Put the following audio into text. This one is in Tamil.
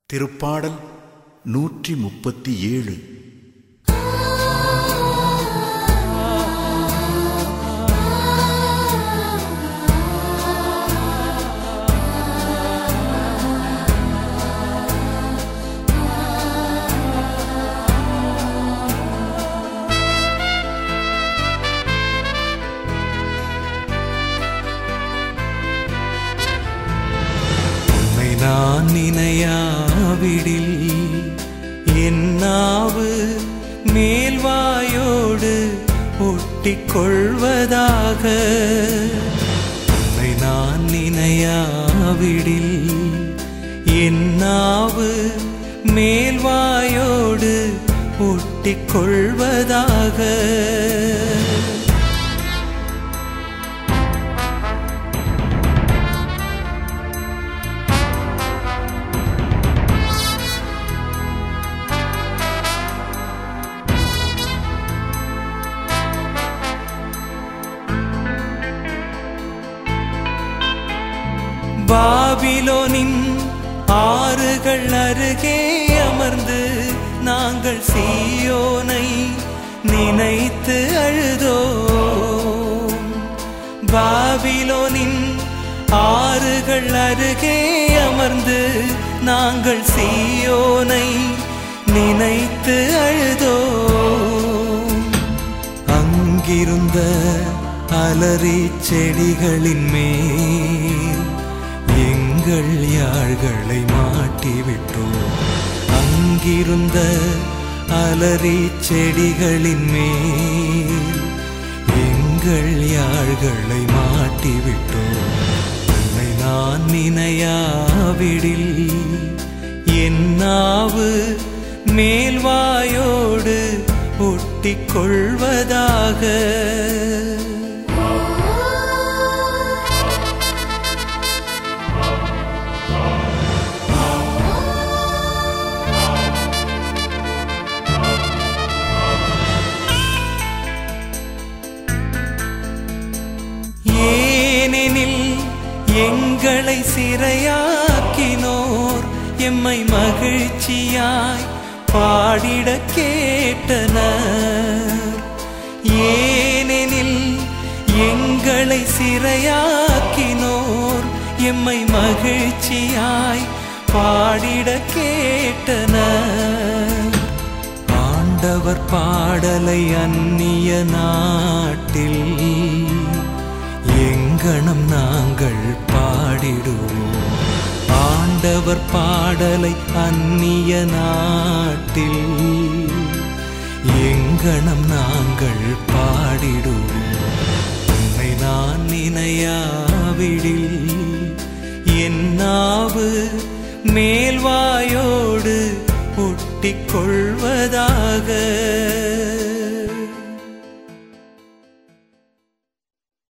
திருப்பாடல் நூற்றி முப்பத்தி ஏழு உன்னை நான் நினையாவிடில் என் நாவு மேல்வாயோடு ஒட்டிக் கொள்வதாக உன்னை நான் நினையாவிடில் என் நாவு மேல்வாயோடு ஒட்டிக் கொள்வதாக பாபிலோனின் ஆறுகள் அருகே அமர்ந்து நாங்கள் சீயோனை நினைத்து அழுதோம் பாபிலோனின் ஆறுகள் அருகே அமர்ந்து நாங்கள் சீயோனை நினைத்து அழுதோம் அங்கிருந்த அலரி செடிகளின் மேல் எங்கள் யாழ்களை மாட்டிவிட்டோம் அங்கிருந்த அலரி செடிகளின் மேல் எங்கள் யாழ்களை மாட்டிவிட்டோம் உன்னை நான் நினையாவிடில் என் நாவு மேல்வாயோடு ஒட்டிக் கொள்வதாக ஏனெனில் எங்களை சிறையாக்கினோர் எம்மை மகிழ்ச்சியாய் பாடிட கேட்டனர் ஏனெனில் எங்களை சிறையாக்கினோர் எம்மை மகிழ்ச்சியாய் பாடிட கேட்டனர் ஆண்டவர் பாடலை அந்நிய நாட்டில் எங்கனம் நாங்கள் பாடிடுவோம் ஆண்டவர் பாடலை அந்நிய நாட்டில் எங்கனம் நாங்கள் பாடிடுவோம் உன்னை நான் நினையாவிடில் என் நாவு மேல்வாயோடு ஒட்டிக் கொள்வதாக